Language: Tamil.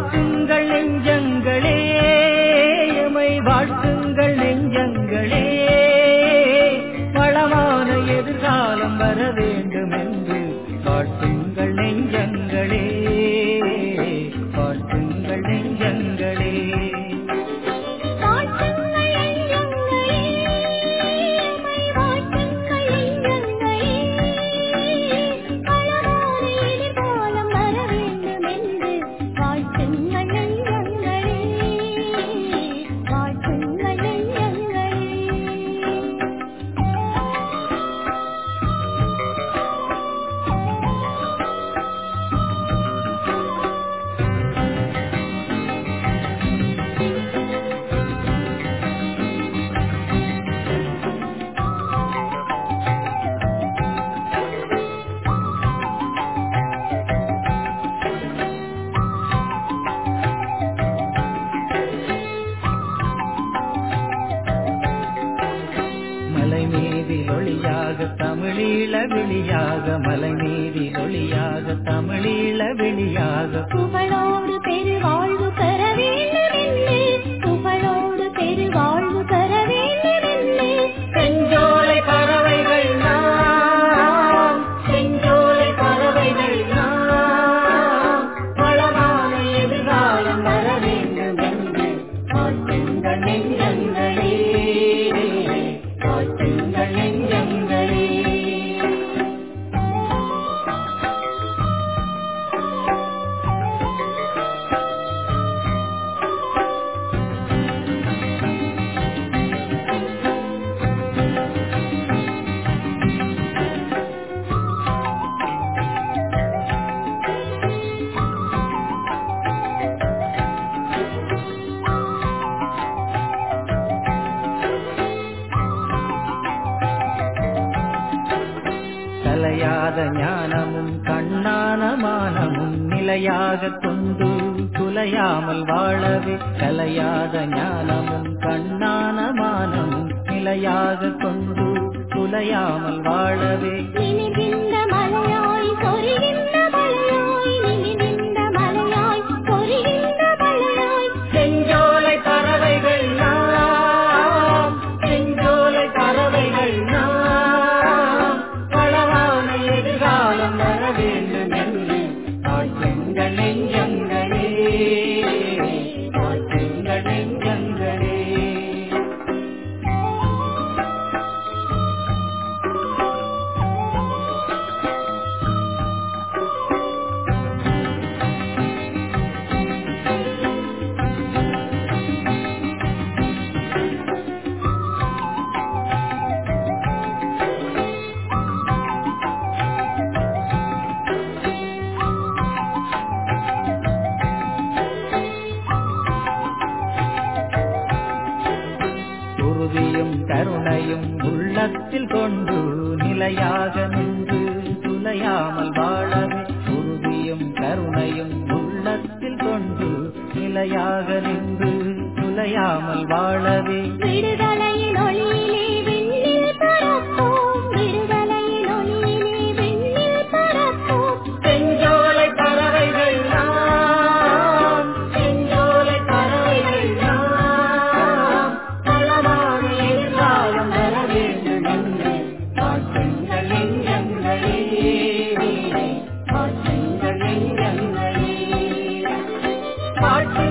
வாழ்த்துங்கள் நெஞ்சங்களே எமை வாழ்த்துங்கள் நெஞ்சங்களே வளமான எதிர்காலம் வர வேண்டும் என்று வாழ்த்துங்கள் நெஞ்சங்களே வாழ்த்துங்கள் நெஞ்சங்களே வாழ்த்துங்கள் எஞ்சங்களே எமை வாழ்த்துங்கள் எஞ்சங்களே வளமான எதிர்காலம் வர வேண்டும் என்று வாழ்த்துங்கள் எஞ்சங்களே வாழ்த்துங்கள் எஞ்சங்களே மலை மீதில் ஒளியாக தமிழீழ விழியாக மலை மீதில் ஒளியாக தமிழீழ விழியாக புகழோடு பெருவாழ்வு பெற வேண்டுமென்று புகழோடு பெருவாழ்வு பெற வேண்டுமென்று செஞ்சோலை பறவைகள் நாம் செஞ்சோலை பறவைகள் நாம் வளமான எதிர்காலம் வர வேண்டும் என்று வாழ்த்துங்கள் நெஞ்சங்களே வாழ்த்துங்கள் நெஞ்சங்களே கலையாத ஞானமும் கண்ணான மானமும் நிலையாக கொண்டு குலையாமல் வாழவே கலையாத ஞானமும் கண்ணான மானமும் நிலையாக கொண்டு குலையாமல் வாழவே நிமிர்ந்த மலையாய் சொரிகின்ற மலையாய் நிமிர்ந்த மலையாய் சொரிகின்ற மலையாய் செஞ்சோலை பறவைகள் நாம் செஞ்சோலை பறவைகள் நாம் வளமான எதிர்காலம் வர வேண்டும் என்று வாழ்த்துங்கள் நெஞ்சங்களே வாழ்த்துங்கள் நெஞ்சங்களே உறுதியும் கருணையும் உள்ளத்தில் கொண்டு நிலையாக நின்று துலையாமல் வாழவே உறுதியும் கருணையும் உள்ளத்தில் கொண்டு நிலையாக நின்று துலையாமல் வாழவே விடுதலையின் ஒளியிலே விண்ணில் பறப்போம் விடுதலையின் ஒளியிலே விண்ணில் பறப்போம் செஞ்சோலை பறவைகள் நாம் செஞ்சோலை பறவைகள் நாம் பலமான எதிர்காலம் வர வேண்டும் என்று வாழ்த்துங்கள் நெஞ்சங்களே வாழ்த்துங்கள் நெஞ்சங்களே வாழ்த்து